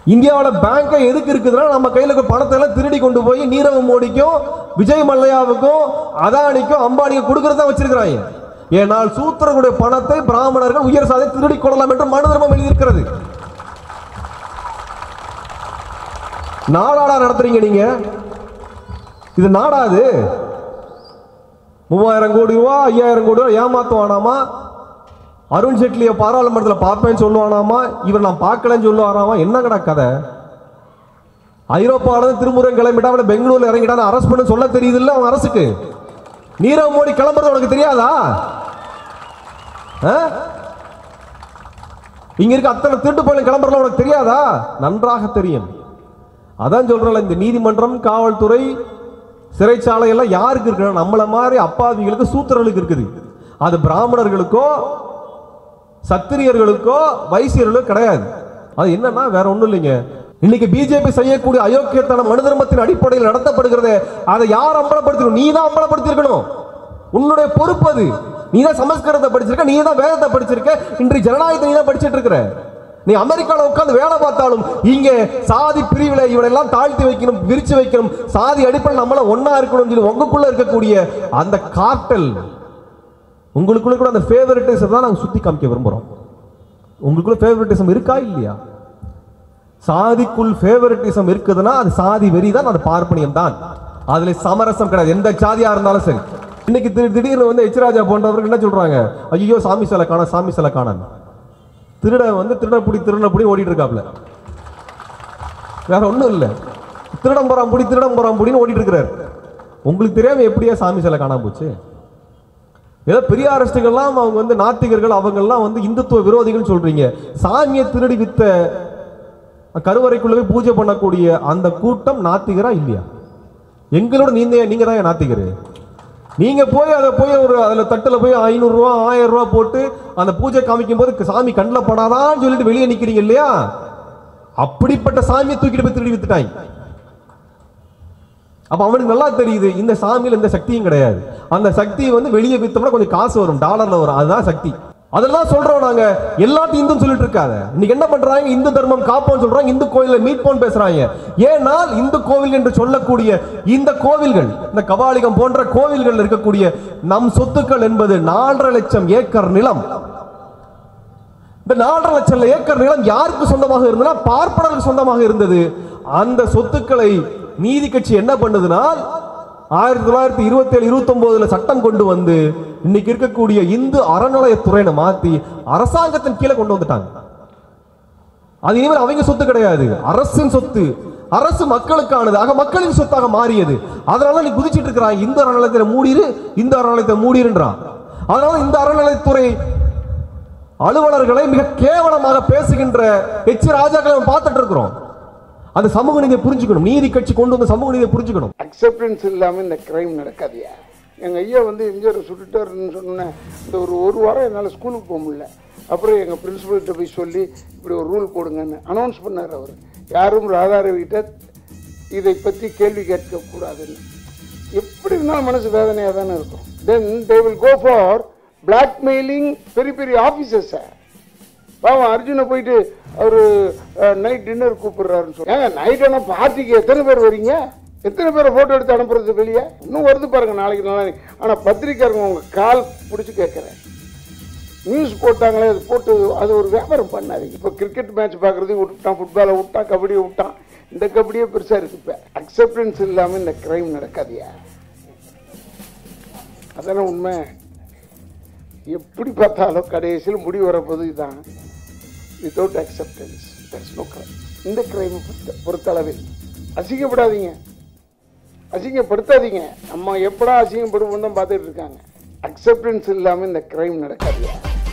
இந்தியாவில் பேங்க் எதுக்கு இருக்குதுன்னா நம்ம கையில் இருக்க பணத்தை எல்லாம் திருடி கொண்டு போய் நீரவ் மோடிக்கும் விஜய் மல்லையாவுக்கும் அதானிக்கும் அம்பானிக்கும் கொடுக்கறது தான் வச்சிருக்கிறாங்க ஏனால் சூத்திரர்களுடைய பணத்தை பிராமணர்கள் உயர் சாதை திருடி கொள்ளலாம் என்று மனு தர்மம் எழுதியிருக்கிறது நாடாடா நடத்துறீங்க நீங்க இது நாடாது மூவாயிரம் கோடி ரூபா ஐயாயிரம் கோடி ரூபா ஏமாத்துவானாமா அருண் ஜேட்லியை பாராளுமன்றத்தில் பார்ப்பேன்னு சொல்லுவானாமா இவர் நான் பார்க்கலன்னு சொல்லுவாராமா என்னங்கடா கதை ஐரோப்பாவில திருமுறை கிளம்பிட்டா அவனை பெங்களூர்ல இறங்கிட்டான் அரெஸ்ட் பண்ண சொல்ல தெரியுது இல்ல அவன் அரசுக்கு நீரவ் மோடி கிளம்புறது உனக்கு தெரியாதா ஆ? இங்க இருக்க அத்தனை திருட்டு போய் கிளம்புறதுல உனக்கு தெரியாதா நன்றாக தெரியும் அதான் சொல்றேன் இந்த நீதிமன்றம் காவல்துறை சிறைச்சாலை எல்லாம் யாருக்கு இருக்கு நம்மள மாதிரி அப்பாவிகளுக்கு சூத்திரர்களுக்கு இருக்குது அது பிராமணர்களுக்கோ சத்திரியர்களுக்கோ வைசியர்களுக்கோ கிடையாது அது என்னன்னா வேற ஒண்ணும் இல்லைங்க இன்னைக்கு பிஜேபி செய்யக்கூடிய அயோக்கியத்தனம் மனு தர்மத்தின் அடிப்படையில் நடத்தப்படுகிறது அதை யார் அம்பலப்படுத்தணும் நீ தான் அம்பலப்படுத்திருக்கணும் உன்னுடைய பொறுப்பு அது நீ தான் சமஸ்கிருதத்தை படிச்சிருக்க நீ தான் வேதத்தை படிச்சிருக்க இன்றைய ஜனநாயகத்தை நீ தான் படிச்சிட்டு இருக்கிற நீ அமெரிக்கால உட்கார்ந்து வேலை பார்த்தாலும் இங்க சாதி பிரிவுல இவனெல்லாம் தாழ்த்தி வைக்கணும் விரிச்சு வைக்கணும் சாதி அடிப்படையில் நம்மள ஒண்ணா இருக்கணும்னு சொல்லி உங்களுக்குள்ள இருக்கக்கூடிய அந்த கார்டல் உங்களுக்குள்ள கூட அந்த ஃபேவரட்டிசம் தான் நாங்க சுத்தி காமிக்க விரும்புறோம் உங்களுக்குள்ள ஃபேவரட்டிசம் இருக்கா இல்லையா சாதிக்குள் ஃபேவரட்டிசம் இருக்குதுன்னா அது சாதி வெறி தான் அது பார்ப்பனியம் தான் அதுல சமரசம் கிடையாது எந்த சாதியா இருந்தாலும் சரி இன்னைக்கு திடீர் திடீர்னு வந்து எச் ராஜா போன்றவர்கள் என்ன சொல்றாங்க ஐயோ சாமி சிலை காண சாமி சிலை காணான்னு திருட வந்து திருட புடி திருட புடி ஓடிட்டு இருக்காப்ல வேற ஒண்ணும் இல்ல திருடம் போறான் புடி திருடம் போறான் புடின்னு ஓடிட்டு இருக்கிறாரு உங்களுக்கு தெரியாம எப்படியா சாமி சிலை காணாம போச்சு ஏதோ பெரியாரிஸ்டுகள்லாம் அவங்க வந்து நாத்திகர்கள் அவங்கெல்லாம் வந்து இந்துத்துவ விரோதிகள் சொல்றீங்க சாமியை திருடி வித்த கருவறைக்குள்ள போய் பூஜை பண்ணக்கூடிய அந்த கூட்டம் நாத்திகரா இல்லையா எங்களோட நீங்க நீங்க தான் நாத்திகர் நீங்க போய் அதை போய் ஒரு அதுல தட்டுல போய் ஐநூறு ரூபா ஆயிரம் ரூபா போட்டு அந்த பூஜை காமிக்கும் போது சாமி கண்ணில் படாதான்னு சொல்லிட்டு வெளியே நிக்கிறீங்க இல்லையா அப்படிப்பட்ட சாமியை தூக்கிட்டு போய் திருடி வித்துட்டாங்க அப்ப அவனுக்கு நல்லா தெரியுது இந்த சாமியில எந்த சக்தியும் கிடையாது அந்த சக்தி வந்து வெளியே வித்தோம்னா கொஞ்சம் காசு வரும் டாலர்ல வரும் அதுதான் சக்தி அதெல்லாம் சொல்றோம் நாங்க எல்லாத்தையும் இந்துன்னு சொல்லிட்டு இருக்காத இன்னைக்கு என்ன பண்றாங்க இந்து தர்மம் காப்போம்னு சொல்றாங்க இந்து கோயில மீட்போன்னு பேசுறாங்க ஏனால் இந்து கோவில் என்று சொல்லக்கூடிய இந்த கோவில்கள் இந்த கபாலிகம் போன்ற கோவில்கள் இருக்கக்கூடிய நம் சொத்துக்கள் என்பது நாலரை லட்சம் ஏக்கர் நிலம் இந்த நாலரை லட்சம் ஏக்கர் நிலம் யாருக்கு சொந்தமாக இருந்ததுன்னா பார்ப்பனருக்கு சொந்தமாக இருந்தது அந்த சொத்துக்களை நீதி கட்சி என்ன பண்ணுதுனால் ஆயிரத்தி தொள்ளாயிரத்தி இருபத்தி ஏழு இருபத்தி ஒன்பதுல சட்டம் கொண்டு வந்து இன்னைக்கு இருக்கக்கூடிய இந்து அறநிலையத்துறையை மாத்தி அரசாங்கத்தின் கீழே கொண்டு வந்துட்டாங்க அது இனிமேல் அவங்க சொத்து கிடையாது அரசின் சொத்து அரசு மக்களுக்கானது ஆக மக்களின் சொத்தாக மாறியது அதனால நீ குதிச்சிட்டு இருக்கிறான் இந்த அறநிலையத்தை மூடிரு இந்த அறநிலையத்தை மூடிருன்றான் அதனால இந்த அறநிலையத்துறை அலுவலர்களை மிக கேவலமாக பேசுகின்ற எச் ராஜாக்களை நம்ம பார்த்துட்டு இருக்கிறோம் அந்த சமூக நீதியை புரிஞ்சுக்கணும் நீதி கட்சி கொண்டு வந்த சமூக நீதியை புரிஞ்சுக்கணும் அக்செப்டன்ஸ் இல்லாமல் இந்த கிரைம் நடக்காதியா எங்கள் ஐயா வந்து எம்ஜிஆர் சுட்டுட்டாருன்னு சொன்னேன் இந்த ஒரு ஒரு வாரம் என்னால் ஸ்கூலுக்கு போக முடியல அப்புறம் எங்கள் பிரின்சிபல்கிட்ட போய் சொல்லி இப்படி ஒரு ரூல் போடுங்கன்னு அனௌன்ஸ் பண்ணார் அவர் யாரும் ராதாரவிகிட்ட இதை பற்றி கேள்வி கேட்கக்கூடாதுன்னு எப்படி இருந்தாலும் மனசு வேதனையாக தானே இருக்கும் then they will go for blackmailing பெரிய பெரிய ஆஃபீஸர்ஸை பாவம் அர்ஜுனை போயிட்டு அவர் நைட் டின்னர் கூப்பிடுறாருன்னு சொல்லி ஏங்க நைட் ஆனால் பார்ட்டிக்கு எத்தனை பேர் வரீங்க எத்தனை பேரை ஃபோட்டோ எடுத்து அனுப்புறது வெளியே இன்னும் வருது பாருங்க நாளைக்கு நாளைக்கு ஆனால் பத்திரிக்கையாளங்க உங்க கால் பிடிச்சி கேட்குறேன் நியூஸ் போட்டாங்களே அது போட்டு அது ஒரு வியாபாரம் பண்ணாதீங்க இப்போ கிரிக்கெட் மேட்ச் பார்க்குறது விட்டுட்டான் ஃபுட்பாலை விட்டான் கபடியை விட்டான் இந்த கபடியே பெருசாக இருக்கு இப்போ அக்செப்டன்ஸ் இல்லாமல் இந்த கிரைம் நடக்காதியா அதானே உண்மை எப்படி பார்த்தாலும் கடைசியில் முடி வரப்போது இதுதான் without acceptance that's no crime இந்த கிரைமை பொறுத்த பொறுத்தளவில் அசிங்கப்படாதீங்க அசிங்கப்படுத்தாதீங்க நம்ம எப்படா அசிங்கப்படுவோம் தான் பார்த்துட்டு இருக்காங்க அக்செப்டன்ஸ் இல்லாமல் இந்த கிரைம் நடக்காது